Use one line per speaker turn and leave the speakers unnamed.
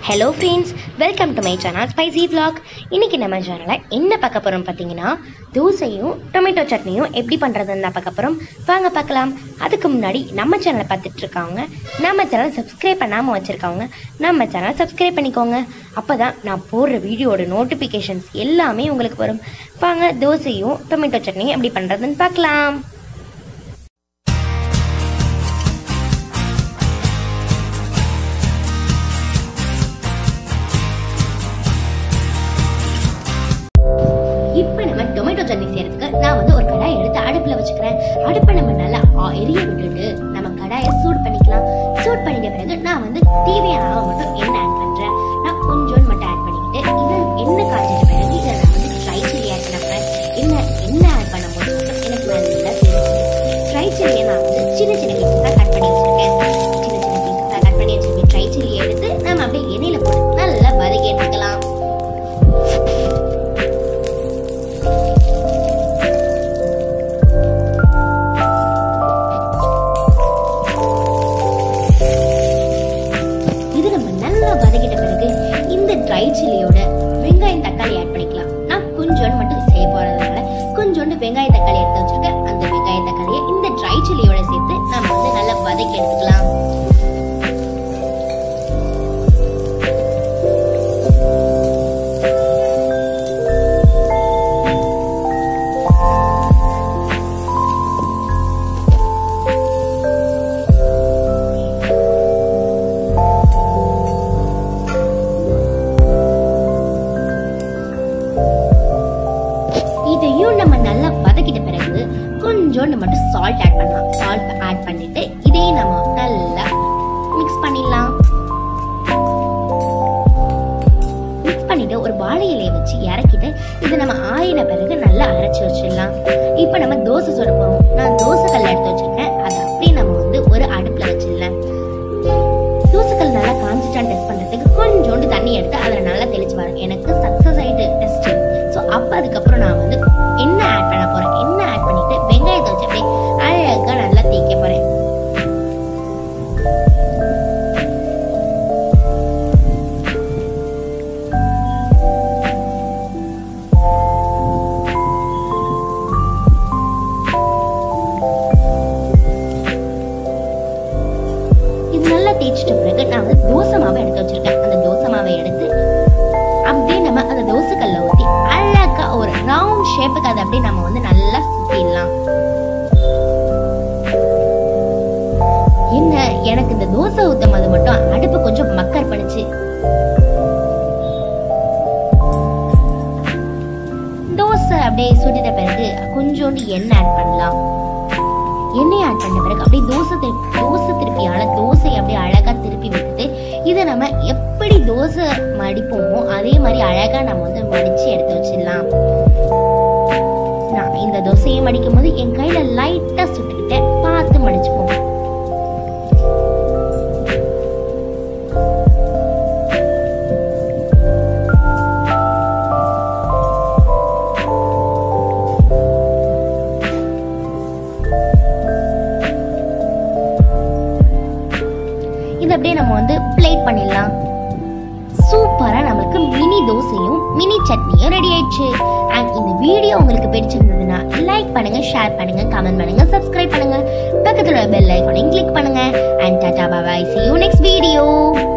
hello friends welcome to my channel spicy vlog இன்னைக்கு நம்ம சேனலில் என்ன பார்க்க போகிறோம் பார்த்தீங்கன்னா தோசையும் டொமேட்டோ சட்னியும் எப்படி பண்ணுறதுன்னு தான் பார்க்க போகிறோம் வாங்க பார்க்கலாம் அதுக்கு முன்னாடி நம்ம சேனலை பார்த்துட்டு இருக்கவங்க நம்ம சேனல் சப்ஸ்கிரைப் பண்ணாமல் வச்சுருக்கவங்க நம்ம சேனல் சப்ஸ்கிரைப் பண்ணிக்கோங்க அப்போ தான் நான் போடுற வீடியோட நோட்டிஃபிகேஷன்ஸ் எல்லாமே உங்களுக்கு வரும் வாங்க தோசையும் டொமேட்டோ சட்னியும் எப்படி பண்ணுறதுன்னு பார்க்கலாம் இப்போ நம்ம டொமேட்டோ சட்னி செய்யறதுக்கு நான் வந்து ஒரு கடாய் எடுத்து அடுப்புல வச்சுக்கிறேன் அடுப்பை நம்ம நல்லா ஆ- எரிய விட்டுட்டு நம்ம கடாயை சூடு பண்ணிக்கலாம் சூடு பண்ணிட்ட பிறகு நான் வந்து தேவையான அளவு மட்டும் எண்ணெய் ஆட் பண்றேன் நான் கொஞ்சோண்டு மட்டும் ஆட் பண்ணிக்கிட்டு இது எண்ணெய் காய்ச்சிட்ட பிறகு இதை நான் வந்து ட்ரை சில்லி ஆட் பண்ணேன் எண்ணெய் எண்ணெய் ஆட் பண்ணும்போது எனக்கு நல்லா தெரியும் ட்ரை சில்லியை நான் வந்து சின்ன சின்ன பீஸஸாக கட் பண்ணி வச்சிருக்கேன் சின்ன சின்ன பீஸஸாக கட் பண்ணி வச்சிருக்கேன் ட்ரை சில்லியை எடுத்து நம்ம அப்படியே எண்ணெயில போட்டு நல்லா வதக்கி எடுத்துக்கலாம் இது நம்ம நல்லா வதக்கிட்ட பிறகு இந்த ட்ரை சில்லியோட வெங்காயம் தக்காளி ஆட் பண்ணிக்கலாம் நான் கொஞ்சோண்டு மட்டும் செய்ய போறதுனால கொஞ்சோண்டு வெங்காய தக்காளி எடுத்து வச்சிருக்கேன் அந்த வெங்காய தக்காளியை இந்த ட்ரை சில்லியோட சேர்த்து நம்ம வந்து நல்லா வதக்கி எடுத்துக்கலாம் இதையும் நம்ம நல்லா வதக்கிட்ட பிறகு கொஞ்சோண்டு மட்டும் சால்ட் ஆட் பண்ணலாம் சால்ட் ஆட் பண்ணிட்டு இதையும் நம்ம நல்லா மிக்ஸ் பண்ணிடலாம் மிக்ஸ் பண்ணிட்டு ஒரு வாழை இலையை வச்சு இறக்கிட்டு இது நம்ம ஆயின பிறகு நல்லா அரைச்சு வச்சிடலாம் இப்போ நம்ம தோசை சுட போறோம் நான் தோசை கல் எடுத்து வச்சிருக்கேன் அதை அப்படியே நம்ம வந்து ஒரு அடுப்புல வச்சிடலாம் தோசைக்கல் நல்லா காஞ்சிட்டான்னு டெஸ்ட் பண்றதுக்கு கொஞ்சோண்டு தண்ணி எடுத்து அதில் நல்லா தெளிச்சு பாருங்க எனக்கு சக்ஸஸ் ஆயிட்டு டெஸ்ட் ஸோ அப்போ அதுக்கப்புறம் நான் வந்து எண்ணெய் ஆட் பண்ண போறேன் எண்ணெய் ஆட் பண்ணிட்டு வெங்காயத்தை வச்சு அப்படியே அழகா நல்லா தேய்க்க போறேன் இது நல்லா தேய்ச்சிட்ட பிறகு நான் வந்து தோசை மாவை எடுத்து வச்சிருக்கேன் அந்த தோசை மாவை எடுத்து அப்படியே நம்ம அந்த தோசை கல்ல ஊற்றி அழகா ஒரு ரவுண்ட் ஷேப்புக்கு அதை அப்படியே நம்ம வந்து நல்லா சுத்திடலாம் என்ன எனக்கு இந்த தோசை ஊத்தும் போது மட்டும் அடுப்பு கொஞ்சம் மக்கர் பண்ணுச்சு தோசை அப்படியே சுட்டிட்ட பிறகு கொஞ்சோண்டு எண்ணெய் ஆட் பண்ணலாம் எண்ணெய் ஆட் பண்ண பிறகு அப்படியே தோசை திருப்பி தோசை திருப்பியால தோசையை அப்படியே அழகா திருப்பி விட்டுட்டு இதை நம்ம எப்படி தோசை மடிப்போமோ அதே மாதிரி அழகா நம்ம வந்து மடிச்சு எடுத்து வச்சிடலாம் நான் இந்த தோசையை மடிக்கும் போது என் கையில லைட்டா சுட்டுக்கிட்டேன் பார்த்து மடிச்சுப்போம் இது அப்படியே நம்ம வந்து பிளேட் பண்ணிடலாம் சூப்பரா நம்மளுக்கு மினி தோசையும் மினி சட்னியும் ரெடி ஆயிடுச்சு அண்ட் இந்த வீடியோ உங்களுக்கு பிடிச்சிருந்ததுன்னா லைக் பண்ணுங்க ஷேர் பண்ணுங்க கமெண்ட் பண்ணுங்க சப்ஸ்கிரைப் பண்ணுங்க பக்கத்துல பெல் ஐகானையும் கிளிக் பண்ணுங்க and tata bye see you next video